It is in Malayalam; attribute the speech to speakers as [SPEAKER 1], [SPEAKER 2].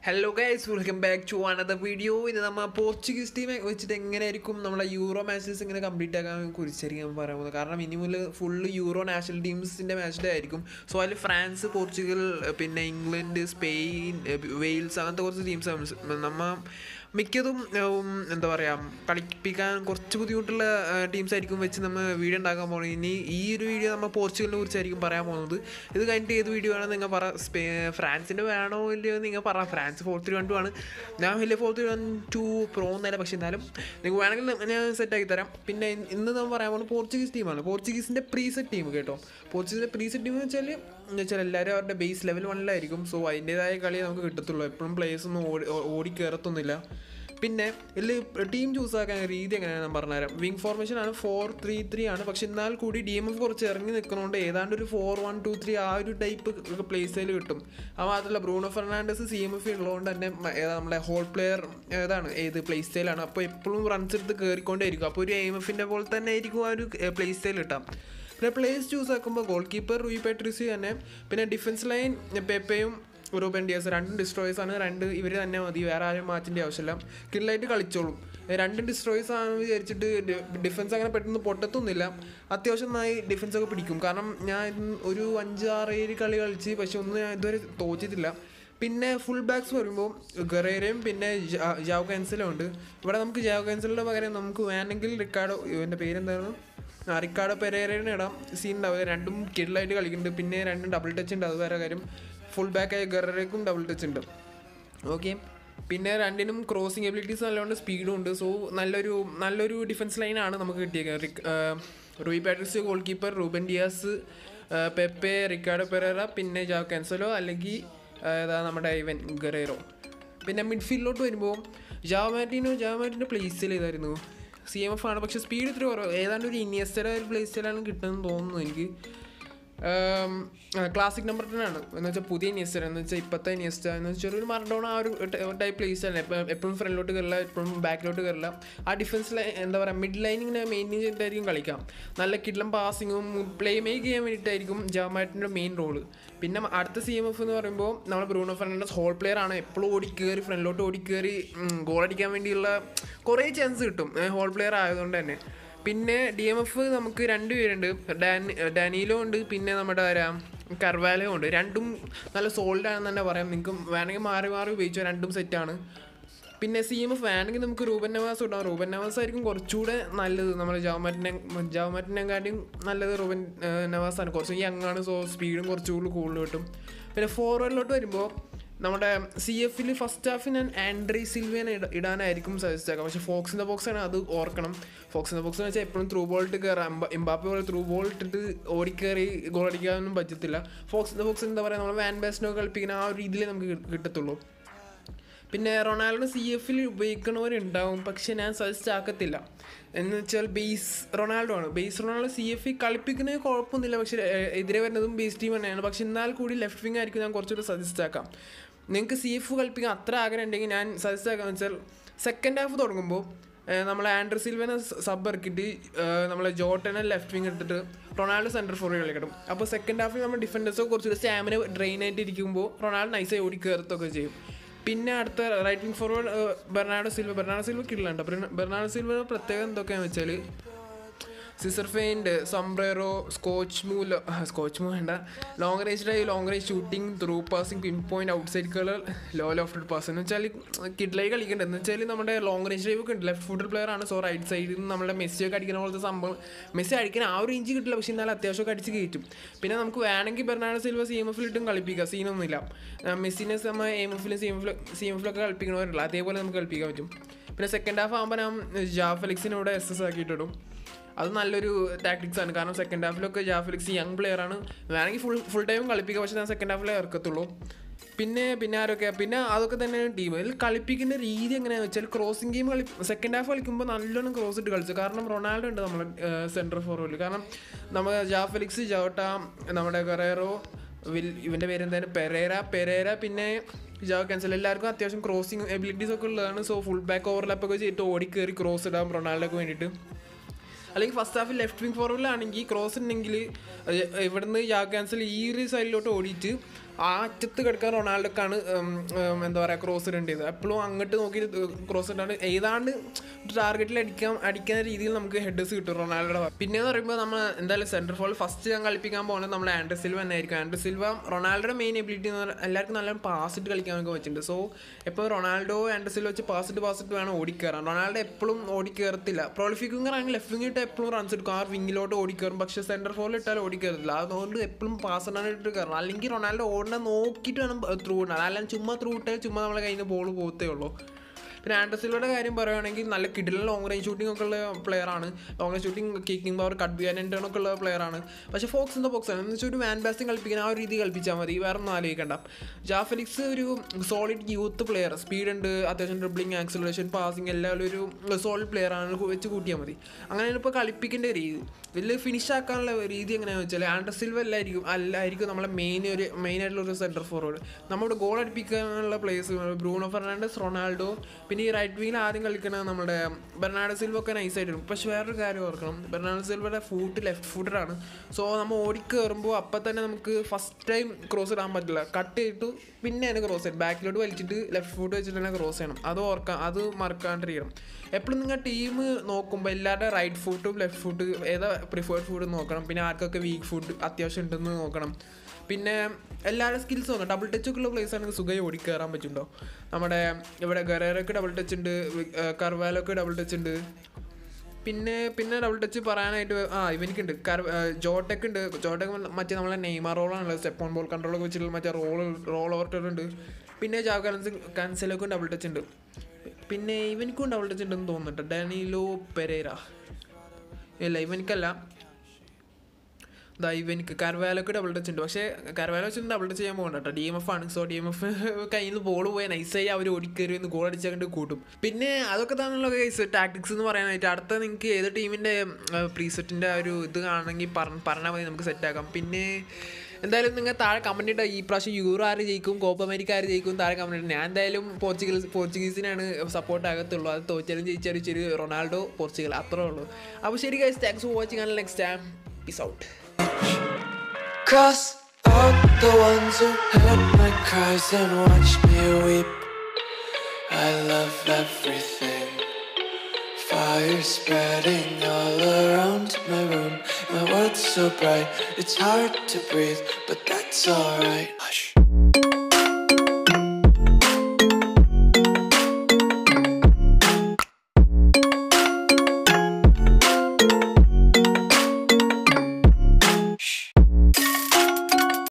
[SPEAKER 1] Hello guys welcome back to another video ഇത് നമ്മൾ പോർച്ചുഗീസ് ടീമെ വെച്ചിട്ട് എങ്ങനെയായിരിക്കും നമ്മളെ യൂറോ മാച്ചസ് ഇങ്ങനെ കംപ്ലീറ്റ് ആക്കാൻ കുറിച്ചായിരിക്കും പറയാൻ പോകുന്നത് കാരണം ഇനി മുതൽ ഫുള്ള് യൂറോ നാഷണൽ ടീംസിൻ്റെ മാച്ചിൻ്റെ ആയിരിക്കും സോ അതിൽ ഫ്രാൻസ് പോർച്ചുഗൽ പിന്നെ ഇംഗ്ലണ്ട് സ്പെയിൻ വെയിൽസ് അങ്ങനത്തെ കുറച്ച് ടീംസ് നമ്മ മിക്കതും ഉം, എന്താ പറയുക കളിപ്പിക്കാൻ കുറച്ച് ബുദ്ധിമുട്ടുള്ള ടീംസ് ആയിരിക്കും വെച്ച് നമ്മൾ വീഡിയോ ഉണ്ടാക്കാൻ പോകുന്നത് ഇനി ഈ ഒരു വീഡിയോ നമ്മൾ പോർച്ചുഗലിനെ കുറിച്ചായിരിക്കും പറയാൻ പോകുന്നത് ഇത് കഴിഞ്ഞിട്ട് ഏത് വീഡിയോ വേണം നിങ്ങൾ പറ സ്പേ ഫ്രാൻസിൻ്റെ വേണോ ഇല്ലയോ നിങ്ങൾ പറ France four three one two ആണ് ഞാൻ വലിയ four three one two pro എന്നല്ല പക്ഷേ എന്നാലും നിങ്ങൾക്ക് വേണമെങ്കിൽ ഞാൻ സെറ്റാക്കി തരാം പിന്നെ ഇന്ന് ഇന്ന് നമ്മൾ പറയാൻ പോകുന്നത് പോർച്ചുഗീസ് ടീമാണ് പോർച്ചുഗീസിൻ്റെ പ്രീസെറ്റ് ടീം കേട്ടോ പോർച്ചുഗീസിൻ്റെ പ്രീസെറ്റ് ടീം എന്ന് വെച്ചാൽ എന്ന് വെച്ചാൽ എല്ലാവരും അവരുടെ ബേസ് ലെവൽ വണ്ണിലായിരിക്കും സോ അതിൻ്റേതായ കളി നമുക്ക് കിട്ടത്തുള്ളൂ എപ്പോഴും പ്ലേയേഴ്സ് ഒന്നും ഓടി ഓടി കയറത്തൊന്നുമില്ല പിന്നെ ഇതിൽ ടീം ചൂസ് ആക്കാൻ രീതി എങ്ങനെയാണ് ഞാൻ പറഞ്ഞുതരാം വിങ് ഫോർമേഷൻ ആണ് ഫോർ ത്രീ ത്രീ ആണ് പക്ഷെ എന്നാൽ കൂടി ഡി എം എഫ് കുറച്ച് ഇറങ്ങി നിൽക്കുന്നതുകൊണ്ട് ഏതാണ്ട് ഒരു ഫോർ വൺ ടു ത്രീ ആ ഒരു ടൈപ്പ് പ്ലേസിൽ കിട്ടും അത് മാത്രമല്ല Bruno Fernandes C M F ഉള്ളതുകൊണ്ട് തന്നെ മ- ഏതാ നമ്മളെ ഹോൾ പ്ലെയർ ഏതാണ് ഏത് പ്ലേ സ്റ്റൈലാണ് അപ്പോൾ എപ്പോഴും റൺസ് എടുത്ത് കയറിക്കൊണ്ടേയിരിക്കും അപ്പോൾ ഒരു എം എഫിൻ്റെ പോലെ തന്നെ ആയിരിക്കും ആ ഒരു പ്ലേ സ്റ്റൈൽ കിട്ടാം പിന്നെ പ്ലേസ് ചൂസ് ആക്കുമ്പോൾ ഗോൾ കീപ്പർ റൂയി പാട്രിസി തന്നെ പിന്നെ ഡിഫൻസ് ലൈൻ പെപ്പയും റൂബൻ ഡിയാസ് രണ്ടും ഡിസ്ട്രോയേഴ്സ് ആണ് രണ്ട് ഇവർ തന്നെ മതി വേറെ ആരും മാറ്റിൻ്റെ ആവശ്യമില്ല കില്ലായിട്ട് കളിച്ചോളും ഏ, രണ്ടും ഡിസ്ട്രോയേഴ്സ് ആണെന്ന് വിചാരിച്ചിട്ട് ഡിഫൻസ് അങ്ങനെ പെട്ടെന്ന് പൊട്ടത്തൊന്നുമില്ല അത്യാവശ്യം നന്നായി ഡിഫൻസ് ഒക്കെ പിടിക്കും കാരണം ഞാൻ ഒരു അഞ്ച് ആറ് ഏഴ് കളി കളിച്ച് പക്ഷെ ഒന്നും ഞാൻ ഇതുവരെ തോറ്റിട്ടില്ല പിന്നെ ഫുൾ ബാക്സ് വരുമ്പോൾ ഗറേരയും പിന്നെ ജാ- ജാവ് കാൻസലും ഉണ്ട് ഇവിടെ നമുക്ക് ജാവ് കാൻസലിൻ്റെ പകരം നമുക്ക് വേണമെങ്കിൽ റിക്കാർഡോ ഇവൻ്റെ പേരെന്തായിരുന്നു ആ റിക്കാർഡോ പെരേരനെ ഇടാം സീൻ ഉണ്ടാവുക രണ്ടും കിഡിലായിട്ട് കളിക്കുന്നുണ്ട് പിന്നെ രണ്ടും ഡബിൾ ടച്ച് ഉണ്ട് അത് വേറെ കാര്യം ഫുൾ ബാക്ക് ആയ ഗറേക്കും ഡബിൾ ടച്ച് ഉണ്ട് ഓക്കെ പിന്നെ രണ്ടിനും ക്രോസിങ് എബിലിറ്റീസ് നല്ലതുകൊണ്ട് സ്പീഡും ഉണ്ട് സോ നല്ലൊരു നല്ലൊരു ഡിഫൻസ് ലൈനാണ് നമുക്ക് കിട്ടിയത് റിക് Rui Patricio goalkeeper Ruben Dias ആ, പെപ്പെ റിക്കാർഡോ പെരേറ പിന്നെ ജാ കാൻസലോ അല്ലെങ്കിൽ ആ, ഏതാ നമ്മുടെ ഇവൻ ഗറേറോ പിന്നെ മിഡ്ഫീൽഡിലോട്ട് വരുമ്പോൾ ജാമാറ്റിനോ ജാമാറ്റിൻ്റെ പ്ലേസിൽ ചെയ്തായിരുന്നു സി എം എഫ് ആണ് പക്ഷേ സ്പീഡ് ഇത്ര കുറവ് ഏതാണ്ട് ഒരു ഇനിയസ്റ്റയുടെ ഒരു പ്ലേ സ്റ്റൈലാണ് കിട്ടുന്നത് തോന്നുന്നു എനിക്ക് ക്ലാസിക് നമ്പർ ടെൻ ആണ് എന്ന് വെച്ചാൽ പുതിയ ഇനിയസ്റ്റർ എന്ന് വെച്ചാൽ ഇപ്പോഴത്തെ ഇനിയസ്റ്റർ എന്ന് വെച്ചാൽ ഒരു മറഡോണ ആ ഒരു ടൈപ്പ് പ്ലേസ് ആണ് എപ്പോഴും എപ്പോഴും ഫ്രണ്ടിലോട്ട് കയറില്ല എപ്പോഴും ബാക്കിലോട്ട് കയറില്ല ആ ഡിഫൻസ് ലൈൻ എന്താ പറയുക മിഡ് ലൈൻ ഇങ്ങനെ മെയിൻറ്റെയിൻ ചെയ്തിട്ടായിരിക്കും കളിക്കാം നല്ല കിഡ്ലം പാസിങ്ങും പ്ലേ മേക്ക് ചെയ്യാൻ വേണ്ടിയിട്ടായിരിക്കും ജാമാറ്റിൻ്റെ മെയിൻ റോള് പിന്നെ അടുത്ത സി എം എഫ് എന്ന് പറയുമ്പോൾ നമ്മൾ ബ്രൂണോ ഫെർണാണ്ടസ് ഹോൾ പ്ലെയർ ആണ് എപ്പോഴും ഓടിക്കേറി ഫ്രണ്ടിലോട്ട് ഓടിക്കേറി ഗോൾ അടിക്കാൻ വേണ്ടിയുള്ള കുറേ ചാൻസ് കിട്ടും ഹോൾ പ്ലെയർ ആയതുകൊണ്ട് തന്നെ പിന്നെ ഡി എം എഫ് നമുക്ക് രണ്ട് പേരുണ്ട് ഡാൻ ഡാനിയിലോ ഉണ്ട് പിന്നെ നമ്മുടെ ആരാ കർവാലോ ഉണ്ട് രണ്ടും നല്ല സോൾഡ് ആണെന്ന് തന്നെ പറയാം നിങ്ങൾക്ക് വേണമെങ്കിൽ മാറി മാറി ഉപയോഗിച്ചോ രണ്ടും സെറ്റാണ് പിന്നെ സി എം എഫ് വേണമെങ്കിൽ നമുക്ക് റൂബൻ നവാസ് ഇടാം റൂബൻ നവാസ് ആയിരിക്കും കുറച്ചുകൂടെ നല്ലത് നമ്മൾ ജാവമാറ്റിനെ ജാവമാറ്റിനെക്കാട്ടിയും നല്ലത് റൂബൻ ഏഹ്, നവാസാണ് കുറച്ച് യങ് ആണ് സോ സ്പീഡും കുറച്ചുകൂടി കൂടുതൽ കിട്ടും പിന്നെ ഫോർവേഡിലോട്ട് വരുമ്പോൾ നമ്മുടെ സി എഫിൽ ഫസ്റ്റ് ഹാഫ് ഞാൻ ആൻഡ്രി സിൽവേനെ ഇട ഇടാനായിരിക്കും സജസ്റ്റ് ആക്കാം പക്ഷേ ഫോക്സ് ഇൻ ദ ബോക്സ് ആണ് അത് ഓർക്കണം ഫോക്സ് ഇൻ ദ ബോക്സ് എന്ന് വെച്ചാൽ എപ്പോഴും ത്രൂ ബോൾ ഇട്ട് കയറാം എംബാപ്പി പോലെ ത്രൂ ബോൾ ഇട്ടിട്ട് ഓടിക്കയറി ഗോൾ അടിക്കാനൊന്നും പറ്റത്തില്ല ഫോക്സ് ഇൻ ദ ബോക്സ് എന്താ പറയുക നമ്മൾ വാൻ ബാസ്റ്റിനോ കളിപ്പിക്കുന്ന ആ ഒരു രീതിയിലേ നമുക്ക് കി- കിട്ടത്തുള്ളൂ പിന്നെ റൊണാൾഡോ സി എഫിൽ ഉപയോഗിക്കണവരുണ്ടാവും പക്ഷെ ഞാൻ സജസ്റ്റ് ആക്കത്തില്ല എന്ന് വെച്ചാൽ ബേസ് റൊണാൾഡോ ആണ് ബേസ് റൊണാൾഡോ സി എഫ് കളിപ്പിക്കുന്നത് കുഴപ്പമൊന്നുമില്ല പക്ഷേ ഏഹ്, എതിരെ വരുന്നതും ബേസ് ടീം തന്നെയാണ് പക്ഷെ എന്നാൽ കൂടി ലെഫ്റ്റ് വിങ് ആയിരിക്കും ഞാൻ കുറച്ചുകൂടി സജസ്റ്റ് ആക്കാം നിങ്ങൾക്ക് സി എഫ് കളിപ്പിക്കാൻ അത്ര ആഗ്രഹം ഉണ്ടെങ്കിൽ ഞാൻ സജസ്റ്റ് ആക്കാന്ന് വെച്ചാൽ സെക്കൻഡ് ഹാഫ് തുടങ്ങുമ്പോൾ നമ്മൾ ആൻഡ്രൂ സിൽവനെ സബ് ഇറക്കിയിട്ട് നമ്മളെ ജോട്ടനെ ലെഫ്റ്റ് വിങ് എടുത്തിട്ട് റൊണാൾഡോ സെൻറ്റർ ഫോർവേഡ് കളിക്കണം അപ്പോൾ സെക്കൻഡ് ഹാഫിൽ നമ്മൾ ഡിഫൻഡേഴ്സോ കുറച്ചുകൂടി സ്റ്റാമിന ഡ്രെയിൻ ആയിട്ട് ഇരിക്കുമ്പോൾ റൊണാൾഡോ നൈസായി ഓടി കയറത്തൊക്കെ ചെയ്യും പിന്നെ അടുത്ത right wing forward Bernardo Silva Bernardo Silva കിട്ടില്ല ബെർണാഡോ സിൽവ പ്രത്യേകത എന്തൊക്കെയാണെന്ന് വെച്ചാൽ scissor feint sombrero scotch move scotch move വേണ്ട long range drive long range shooting through passing pinpoint outside curler low left pass എന്ന് വെച്ചാൽ കിഡ്ലായി കളിക്കേണ്ടത് എന്ന് വെച്ചാൽ നമ്മുടെ ലോങ് റേഞ്ച് ഡ്രൈവ് ഒക്കെ ഉണ്ട് ലെഫ്റ്റ് ഫുട്ടർ പ്ലെയർ ആണ് സോ റൈറ്റ് സൈഡിൽ നിന്ന് നമ്മുടെ മെസ്സി ഒക്കെ അടിക്കുന്ന പോലത്തെ സംഭവം മെസ്സി അടിക്കാൻ ആ ഒരു റേഞ്ച് കിട്ടില്ല പക്ഷേ എന്നാൽ അത്യാവശ്യമൊക്കെ അടിച്ച് കയറ്റും പിന്നെ നമുക്ക് വേണമെങ്കിൽ ബെർണാഡോ സിൽവ സി എം എഫിൽ ഇട്ടും കളിപ്പിക്കാം സീനൊന്നുമില്ല ആ, മെസ്സിനെ നമ്മൾ എം എഫിലും സി എം എഫിലും സി എം എഫിലൊക്കെ കളിപ്പിക്കണവരുള്ള അതേപോലെ നമുക്ക് കളിപ്പിക്കാൻ പറ്റും പിന്നെ സെക്കൻഡ് ഹാഫ് ആകുമ്പോൾ ഞാൻ ജാ ഫെലിക്സിനോട് എസ് എസ് ആക്കിയിട്ടിടും അത് നല്ലൊരു ടാക്ടിക്സ് ആണ് കാരണം സെക്കൻഡ് ഹാഫിലൊക്കെ ജാഫിലിക്സ് യങ് പ്ലെയർ ആണ് വേണമെങ്കിൽ ഫുൾ ഫുൾ ടൈം കളിപ്പിക്കുക പക്ഷേ ഞാൻ സെക്കൻഡ് ഹാഫിലേ ഇറക്കത്തുള്ളൂ പിന്നെ പിന്നെ ആരൊക്കെ പിന്നെ അതൊക്കെ തന്നെയാണ് ടീം ഇതിൽ കളിപ്പിക്കുന്ന രീതി എങ്ങനെയാണെന്ന് വെച്ചാൽ ക്രോസിംഗ് ഗെയിം കളി സെക്കൻഡ് ഹാഫ് കളിക്കുമ്പോൾ നല്ലോണം ക്രോസ് ഇട്ട് കളിച്ചു കാരണം റൊണാൾഡോ ഉണ്ട് നമ്മുടെ സെൻട്രൽ ഫോർവേഡിൽ കാരണം നമ്മൾ ജാഫലിക്സ് ജോട്ട നമ്മുടെ ഗറേറോ വിൽ ഇവൻ്റെ പേര് എന്തായാലും പെരേര പെരേര പിന്നെ ജാവ ക്യാൻസൽ എല്ലാവർക്കും അത്യാവശ്യം ക്രോസിങ് എബിലിറ്റീസ് ഒക്കെ ഉള്ളതാണ് സോ ഫുൾ ബാക്ക് ഓവർലാപ്പ് ഒക്കെ ചെയ്തിട്ട് ഓടി കയറി ക്രോസ് ഇടാം റൊണാൾഡോക്ക് വേണ്ടിയിട്ട് അല്ലെങ്കിൽ ഫസ്റ്റ് ഹാഫിൽ ലെഫ്റ്റ് വിങ് ഫോർവേഡിലാണെങ്കിൽ ക്രോസ് ഉണ്ടെങ്കിൽ ഇവിടുന്ന് യാ ക്യാൻസൽ ഈ ഒരു സൈഡിലോട്ട് ഓടിയിട്ട് ആ അറ്റത്ത് കിടക്കാൻ റൊണാൾഡോക്കാണ് ഉം, ഉം, എന്താ പറയുക ക്രോസ് ഇടേണ്ടത് എപ്പോഴും അങ്ങോട്ട് നോക്കി ക്രോസ് ഇട്ടാണ് ഏതാണ്ട് ടാർഗറ്റിൽ അടിക്കാൻ അടിക്കുന്ന രീതിയിൽ നമുക്ക് ഹെഡേഴ്സ് കിട്ടും റൊണാൾഡോയുടെ ഭാഗത്ത്. പിന്നെന്ന് പറയുമ്പോൾ നമ്മൾ എന്തായാലും സെൻറ്റർ ഫോൾ ഫസ്റ്റ് ഞാൻ കളിപ്പിക്കാൻ പോകുന്നത് നമ്മൾ ആൻഡ്ര സിൽവ തന്നെ ആയിരിക്കും ആൻഡ്ര സിൽവ റൊണാൾഡോയുടെ മെയിൻ എബിലിറ്റി എന്ന് പറഞ്ഞാൽ എല്ലാവർക്കും നല്ല പാസ് ഇട്ട് കളിക്കാനൊക്കെ പറ്റുന്നുണ്ട് സോ ഇപ്പോൾ റൊണാൾഡോ ആൻഡ്ര സിൽവ വെച്ച് പാസ് ഇട്ട് പാസ് ഇട്ട് വേണം ഓടിക്കയറാൻ റൊണാൾഡോ എപ്പോഴും ഓടിക്കയറത്തില്ല പ്രോളിഫിക് വിങ്ങർ ആണെങ്കിൽ ലെഫ്റ്റ് വിങ്ങിട്ട് എപ്പോഴും റൺസ് എടുക്കും ആ വിങ്ങിലോട്ട് ഓടിക്കയറും പക്ഷേ സെൻറ്റർ ഫോളിൽ ഇട്ടാൽ ഓടിക്കയറത്തില്ല അതുകൊണ്ട് എപ്പോഴും പാസ് ഇടാൻ ഇട്ട് കയറണം അല്ലെങ്കിൽ റൊണാൾഡോ ഓടണ നോക്കിയിട്ട് വേണം ത്രൂ ഇടാൻ അല്ലാതെ ചുമ്മാ ത്രൂ ഇട്ടാൽ ചുമ്മാ നമ്മളെ കയ്യിൽ നിന്ന് ബോൾ പോകത്തേ ഉള്ളൂ പിന്നെ ആൻഡർസിലയുടെ കാര്യം പറയുകയാണെങ്കിൽ നല്ല കിടിലൻ ലോങ് റേഞ്ച് ഷൂട്ടിംഗ് ഒക്കെ ഉള്ള player ആണ് long range shooting kicking power cut ചെയ്യാൻ ഒക്കെ ഉള്ള player ആണ് പക്ഷേ ഫോക്സ് എന്താ ഫോക്സ് ആണ് എന്ന് വെച്ചാൽ ഒരു വാൻ ബാസ്റ്റിംഗ് കളിപ്പിക്കാൻ ആ ഒരു രീതി കളിപ്പിച്ചാൽ മതി വേറെ ഒന്നും ആലോചിക്കണ്ട ജാഫലിക്സ് ഒരു സോളിഡ് യൂത്ത് പ്ലെയർ സ്പീഡ് ഉണ്ട് അത്യാവശ്യം ഡ്രിബ്ലിംഗ് ആക്സലറേഷൻ പാസിംഗ് എല്ലാം ഒരു സോളിഡ് പ്ലെയർ ആണ് വെച്ച് കൂട്ടിയാൽ മതി അങ്ങനെയാണ് ഇപ്പോൾ കളിപ്പിക്കേണ്ട രീതി ഇതിൽ ഫിനിഷ് ആക്കാനുള്ള രീതി എങ്ങനെയാണെന്ന് വെച്ചാൽ ആൻഡർ സിൽവ അല്ലായിരിക്കും അല്ലായിരിക്കും നമ്മളെ മെയിൻ ഒരു മെയിൻ ആയിട്ടുള്ള ഒരു സെൻറ്റർ ഫോർവേഡ് നമ്മുടെ ഗോൾ അടിപ്പിക്കാനുള്ള പ്ലേസ് ബ്രൂണോ ഫെർണാണ്ടസ് റൊണാൾഡോ പിന്നെ ഈ റൈറ്റ് വിങ്ങിൽ ആദ്യം കളിക്കണ നമ്മുടെ ബെർണാഡോ സിൽവ ഒക്കെ നൈസായിട്ട് വരും പക്ഷെ വേറൊരു കാര്യം ഓർക്കണം ബെർണാഡോ സിൽവയുടെ ഫൂട്ട് ലെഫ്റ്റ് ഫൂട്ടറാണ് സോ നമ്മൾ ഓടിക്കയറുമ്പോൾ അപ്പം തന്നെ നമുക്ക് ഫസ്റ്റ് ടൈം ക്രോസ് ഇടാൻ പറ്റില്ല കട്ട് ചെയ്തിട്ട് പിന്നെയാണ് ക്രോസ് ചെയ്യണം ബാക്കിലോട്ട് വലിച്ചിട്ട് ലെഫ്റ്റ് ഫൂട്ട് വെച്ചിട്ട് തന്നെ ക്രോസ് ചെയ്യണം അത് ഓർക്കാം അത് മറക്കാണ്ടിരിക്കണം എപ്പോഴും നിങ്ങൾ ടീം നോക്കുമ്പോൾ എല്ലാവരുടെ റൈറ്റ് ഫുട്ടും ലെഫ്റ്റ് ഫുട്ട് ഏതാ പ്രിഫേർഡ് ഫുഡ് നോക്കണം പിന്നെ ആർക്കൊക്കെ വീക്ക് ഫുഡ് അത്യാവശ്യം ഉണ്ടെന്ന് നോക്കണം പിന്നെ എല്ലാവരുടെ സ്കിൽസ് നോക്കണം ഡബിൾ ടച്ച് ഒക്കെ ഉള്ള പ്ലേസ് ആണെങ്കിൽ സുഖമായി ഓടിക്കയറാൻ പറ്റുണ്ടോ നമ്മുടെ ഇവിടെ ഗറേറൊക്കെ ഡബിൾ ടച്ച് ഉണ്ട് കർവാലൊക്കെ ഡബിൾ ടച്ച് ഉണ്ട് പിന്നെ പിന്നെ ഡബിൾ ടച്ച് പറയാനായിട്ട് ആ ഇവനിക്കുണ്ട് കർ ജോട്ടക്ക് ഉണ്ട് ജോട്ടക്ക് മറ്റേ നമ്മളെ നെയ്മർ റോളാണല്ലോ സ്റ്റെപ്പ് ഓൺ ബോൾ കൺട്രോളൊക്കെ വെച്ചിട്ടുള്ള മറ്റേ റോൾ റോൾ ഓവർ ഉണ്ട് പിന്നെ ജാവ് കലൻസ് കൻസലൊക്കെ ഡബിൾ ടച്ച് ഉണ്ട് പിന്നെ ഇവനിക്കും ഡബിൾ ടച്ച് ഉണ്ടെന്ന് തോന്നുന്നുണ്ട് ഡാനിലോ പെരേര ഇല്ല ഇവനിക്കല്ല ദാ ഇവനിക്ക് കർവാലൊക്കെ ഡബിൾ ടച്ച് ഉണ്ട് പക്ഷേ കർവാല വെച്ചിട്ട് ഡബിൾ ടച്ച് ചെയ്യാൻ പോകണ്ട കേട്ടോ ഡി എം എഫ് ആണ് സോ ഡി എം എഫ് കയ്യിൽ നിന്ന് ബോൾ പോയാൽ നൈസായി അവർ ഓടിക്കയറി ഒന്ന് ഗോൾ അടിച്ചങ്ങോട്ട് കൂട്ടും പിന്നെ അതൊക്കെ തന്നെയുള്ള കേസ് ടാക്ടിക്സ് എന്ന് പറയാനായിട്ട് അടുത്ത നിങ്ങൾക്ക് ഏത് ടീമിൻ്റെ പ്രീസെറ്റിൻ്റെ ആ ഒരു ഇത് കാണണമെങ്കിൽ പറഞ്ഞ പറഞ്ഞാൽ മതി നമുക്ക് സെറ്റാക്കാം പിന്നെ എന്തായാലും നിങ്ങൾ താഴെ കമൻറ്റ് ഇട്ടാൽ ഈ പ്രാവശ്യം യൂറോ ആര് ജയിക്കും കോപ്പ അമേരിക്ക ആര് ജയിക്കും താഴെ കമൻറ്റ് ഇട്ട് ഞാൻ എന്തായാലും പോർച്ചുഗീസ് പോർച്ചുഗീസിനാണ് സപ്പോർട്ട് ആകത്തുള്ളൂ അത് തോറ്റാലും ജയിച്ചാലും ശരി റൊണാൾഡോ പോർച്ചുഗൽ അത്രേ ഉള്ളൂ അപ്പോൾ ശരി guys thanks for watching and next time peace out
[SPEAKER 2] Cross out the ones who heard my cries and watched me weep. I love everything. Fire spreading all around my room. My world's so bright, it's hard to breathe, but that's alright.